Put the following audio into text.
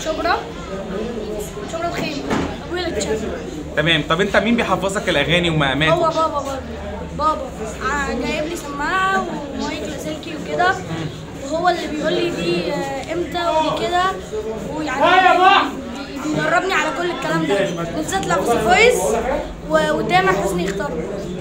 شبرا شبرا الخيمة ابويا اللي اكتشف تمام طب انت مين بيحفظك الاغاني ومقامات هو بابا برضه بابا ع- جايب لي سماعة ومايك لاسلكي وكده وهو اللي بيقول لي دي آه، امتى ودي كده ويعني بي- بيدربني على كل الكلام ده بالذات لابس فويس و- ودايما حسني يختاره